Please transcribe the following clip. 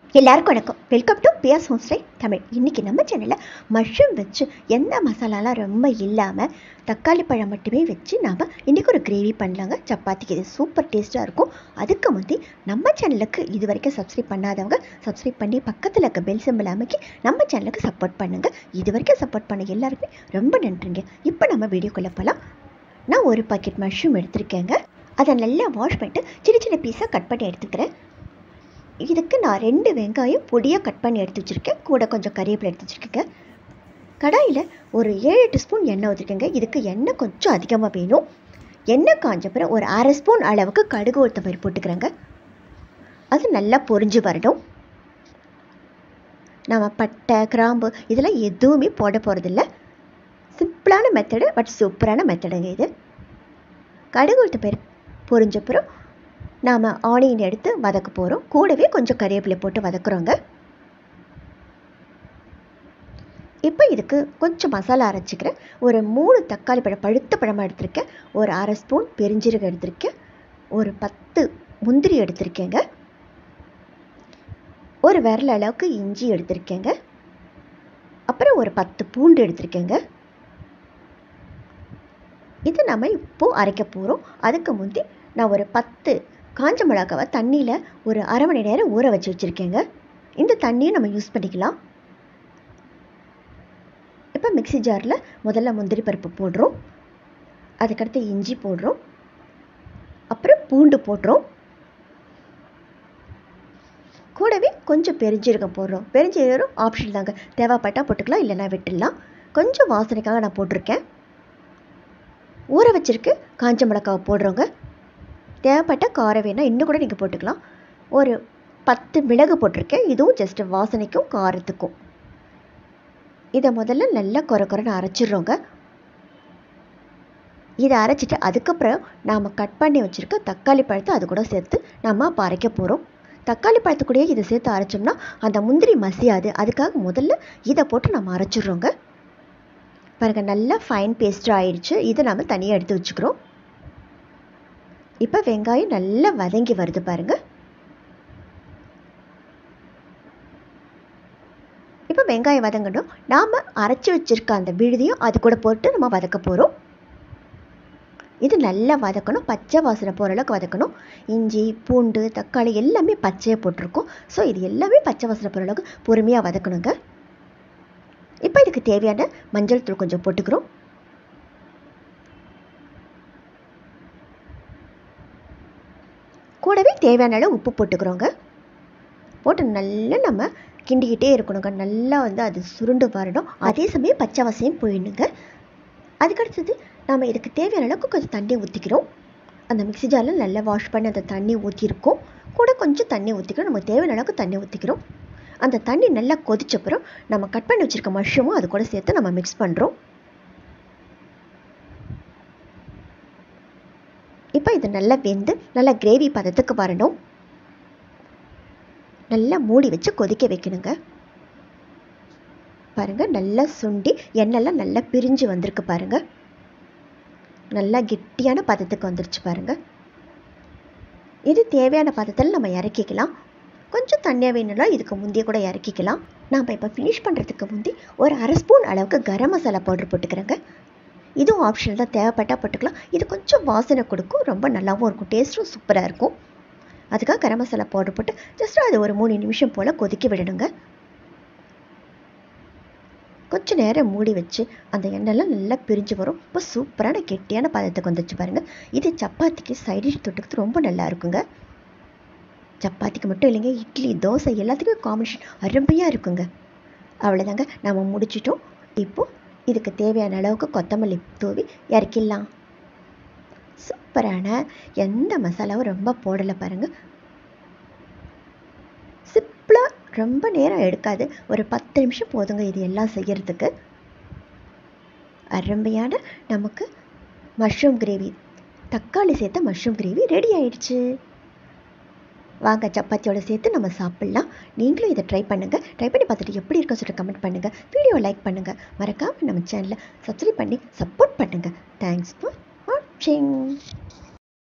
எல்லாருக்கும் வணக்கம் welcome to பியாஸ் ஹோம்ஸ்டே தமிழ் இன்றைக்கி நம்ம சேனலில் மஷ்ரூம் வச்சு எந்த மசாலாலாம் ரொம்ப இல்லாமல் தக்காளி பழம் மட்டுமே வச்சு நாம் இன்றைக்கி ஒரு கிரேவி பண்ணலாங்க சப்பாத்திக்கு இது சூப்பர் டேஸ்ட்டாக இருக்கும் அதுக்கு முந்தி நம்ம சேனலுக்கு இது வரைக்கும் சப்ஸ்கிரைப் பண்ணாதவங்க சப்ஸ்கிரைப் பண்ணி பக்கத்தில் இருக்க பெல் சிம்பிள் அமைக்கி நம்ம சேனலுக்கு சப்போர்ட் பண்ணுங்கள் இது வரைக்கும் சப்போர்ட் பண்ண எல்லாருக்குமே ரொம்ப நன்றிங்க இப்போ நம்ம வீடியோக்குள்ளே போகலாம் நான் ஒரு பாக்கெட் மஷ்ரூம் எடுத்திருக்கேங்க அதை நல்லா வாஷ் பண்ணிட்டு சின்ன சின்ன பீஸாக கட் பண்ணி எடுத்துக்கிறேன் இதுக்கு நான் ரெண்டு வெங்காயம் பொடியாக கட் பண்ணி எடுத்து வச்சுருக்கேன் கூட கொஞ்சம் கறிவேப்பிலை எடுத்து வச்சுருக்கேங்க கடாயில் ஒரு ஏழு எட்டு ஸ்பூன் எண்ணெய் ஊற்றிருக்கேங்க இதுக்கு எண்ணெய் கொஞ்சம் அதிகமாக வேணும் எண்ணெய் காஞ்ச பிறகு ஒரு அரை ஸ்பூன் அளவுக்கு கடுகு உளுத்த பயிர் போட்டுக்கிறேங்க அது நல்லா பொரிஞ்சு வரணும் நம்ம பட்டை கிராம்பு இதெல்லாம் எதுவுமே போட போகிறதில்ல சிம்பிளான மெத்தடு பட் சூப்பரான மெத்தடுங்க இது கடுகு உளுத்த பயிர் பொரிஞ்ச பிறகு நாம் ஆனியன் எடுத்து வதக்க போகிறோம் கூடவே கொஞ்சம் கறிவேப்பிலை போட்டு வதக்குறோங்க இப்போ இதுக்கு கொஞ்சம் மசாலா அரைச்சிக்கிறேன் ஒரு மூணு தக்காளி பழம் பழுத்த பழமாக எடுத்திருக்கேன் ஒரு அரை ஸ்பூன் பெருஞ்சீரகம் எடுத்திருக்கேன் ஒரு பத்து முந்திரி எடுத்திருக்கேங்க ஒரு விரல் அளவுக்கு இஞ்சி எடுத்திருக்கேங்க அப்புறம் ஒரு பத்து பூண்டு எடுத்திருக்கேங்க இது நம்ம இப்போது அரைக்க போகிறோம் அதுக்கு முந்தி நான் ஒரு பத்து காஞ்ச மிளகாவை தண்ணியில் ஒரு அரை மணி நேரம் ஊற வச்சு வச்சுருக்கேங்க இந்த தண்ணியை நம்ம யூஸ் பண்ணிக்கலாம் இப்போ மிக்சி ஜாரில் முதல்ல முந்திரி பருப்பு போடுறோம் அதுக்கடுத்து இஞ்சி போடுறோம் அப்புறம் பூண்டு போடுறோம் கூடவே கொஞ்சம் பெருஞ்சீரகம் போடுறோம் பெருஞ்சீரகம் ஆப்ஷன் தாங்க தேவைப்பட்டால் போட்டுக்கலாம் இல்லைன்னா விட்டுடலாம் கொஞ்சம் வாசனைக்காக நான் போட்டிருக்கேன் ஊற வச்சிருக்கு காஞ்ச மிளகாவை போடுறோங்க தேவைப்பட்ட காரம் வேணால் இன்னும் கூட நீங்கள் போட்டுக்கலாம் ஒரு பத்து மிளகு போட்டிருக்கேன் இதுவும் ஜஸ்ட் வாசனைக்கும் காரத்துக்கும் இதை முதல்ல நல்லா குறை குறைன்னு அரைச்சிடுறோங்க இதை அரைச்சிட்டு அதுக்கப்புறம் நாம் கட் பண்ணி வச்சுருக்க தக்காளி பழத்தை அது கூட சேர்த்து நம்ம அப்போ அரைக்க போகிறோம் தக்காளி பழத்து கூடயே இதை சேர்த்து அரைச்சோம்னா அந்த முந்திரி மசியாது அதுக்காக முதல்ல இதை போட்டு நம்ம அரைச்சிடுறோங்க பாருங்கள் நல்லா ஃபைன் பேஸ்ட்டாக ஆயிடுச்சு இதை நம்ம தனியாக எடுத்து வச்சுக்கிறோம் இப்போ வெங்காயம் நல்லா வதங்கி வருது பாருங்க இப்போ வெங்காயம் வதங்கணும் நாம் அரைச்சி வச்சிருக்க அந்த விழுதியும் அது கூட போட்டு நம்ம வதக்க போகிறோம் இது நல்லா வதக்கணும் பச்சை வாசனை போகிற அளவுக்கு வதக்கணும் இஞ்சி பூண்டு தக்காளி எல்லாமே பச்சையாக போட்டிருக்கோம் ஸோ இது எல்லாமே பச்சை வாசனை போகிற அளவுக்கு பொறுமையாக வதக்கணுங்க இப்போ இதுக்கு தேவையான மஞ்சள் தூள் கொஞ்சம் போட்டுக்கிறோம் கூடவே தேவையான அளவு உப்பு போட்டுக்கிறோங்க போட்டு நல்லா நம்ம கிண்டிக்கிட்டே இருக்கணுங்க நல்லா வந்து அது சுருண்டு வரணும் அதே சமயம் பச்சை வாசையும் போயிடணுங்க அதுக்கடுத்தது நம்ம இதுக்கு தேவையான அளவுக்கு கொஞ்சம் தண்ணி ஊற்றிக்கிறோம் அந்த மிக்சி ஜாரில் நல்லா வாஷ் பண்ணி அந்த தண்ணி ஊற்றிருக்கோம் கூட கொஞ்சம் தண்ணி ஊற்றிக்கிறோம் நமக்கு தேவையான அளவுக்கு தண்ணி ஊற்றிக்கிறோம் அந்த தண்ணி நல்லா கொதிச்சப்புறம் நம்ம கட் பண்ணி வச்சுருக்க மஷ்ரூமும் அது கூட சேர்த்து நம்ம மிக்ஸ் பண்ணுறோம் இப்போ இது நல்லா வெந்து நல்லா கிரேவி பதத்துக்கு வரணும் நல்லா மூடி வச்சு கொதிக்க வைக்கணுங்க பாருங்கள் நல்லா சுண்டி எண்ணெய்லாம் நல்லா பிரிஞ்சு வந்திருக்கு பாருங்கள் நல்லா கெட்டியான பதத்துக்கு வந்துருச்சு பாருங்கள் இது தேவையான பதத்தில் நம்ம இறக்கிக்கலாம் கொஞ்சம் தண்ணியாக வேணும்னா இதுக்கு முந்தைய கூட இறக்கிக்கலாம் நாம் இப்போ ஃபினிஷ் பண்ணுறதுக்கு முந்தி ஒரு அரை ஸ்பூன் அளவுக்கு கரம் மசாலா பவுடர் போட்டுக்கிறேங்க இதுவும் ஆப்ஷனல் தான் தேவைப்பட்டால் போட்டுக்கலாம் இது கொஞ்சம் வாசனை கொடுக்கும் ரொம்ப நல்லாவும் இருக்கும் டேஸ்ட்டும் சூப்பராக இருக்கும் அதுக்காக கரம் மசாலா பவுடர் போட்டு ஜஸ்ட் அது ஒரு மூணு நிமிஷம் போல் கொதிக்க விடணுங்க கொஞ்சம் நேரம் மூடி வச்சு அந்த எண்ணெய்லாம் நல்லா பிரிஞ்சு வரும் இப்போ சூப்பரான கெட்டியான பதத்துக்கு வந்துச்சு பாருங்கள் இது சப்பாத்திக்கு சைடிஷ் தொட்டுக்கிறது ரொம்ப நல்லா இருக்குங்க சப்பாத்திக்கு மட்டும் இல்லைங்க இட்லி தோசை எல்லாத்துக்கும் காம்பினேஷன் அருமையாக இருக்குங்க அவ்வளோதாங்க நம்ம முடிச்சிட்டோம் இப்போது இதுக்கு தேவையான அளவுக்கு கொத்தமல்லி தூவி இறக்கிடலாம் சூப்பரான எந்த மசாலாவும் ரொம்ப போடலை பாருங்கள் சிம்பிளாக ரொம்ப நேரம் எடுக்காது ஒரு பத்து நிமிஷம் போதுங்க இது எல்லாம் செய்யறதுக்கு அருமையான நமக்கு மஷ்ரூம் கிரேவி தக்காளி சேர்த்த மஷ்ரூம் கிரேவி ரெடி ஆயிடுச்சு வாங்க சப்பாத்தியோட சேர்த்து நம்ம சாப்பிட்லாம் நீங்களும் இதை ட்ரை பண்ணுங்கள் ட்ரை பண்ணி பார்த்துட்டு எப்படி இருக்குன்னு சொல்லிட்டு கமெண்ட் பண்ணுங்கள் வீடியோ லைக் பண்ணுங்கள் மறக்காமல் நம்ம சேனலை சப்ஸ்கிரைப் பண்ணி சப்போர்ட் பண்ணுங்கள் தேங்க்ஸ் ஃபார் வாட்சிங்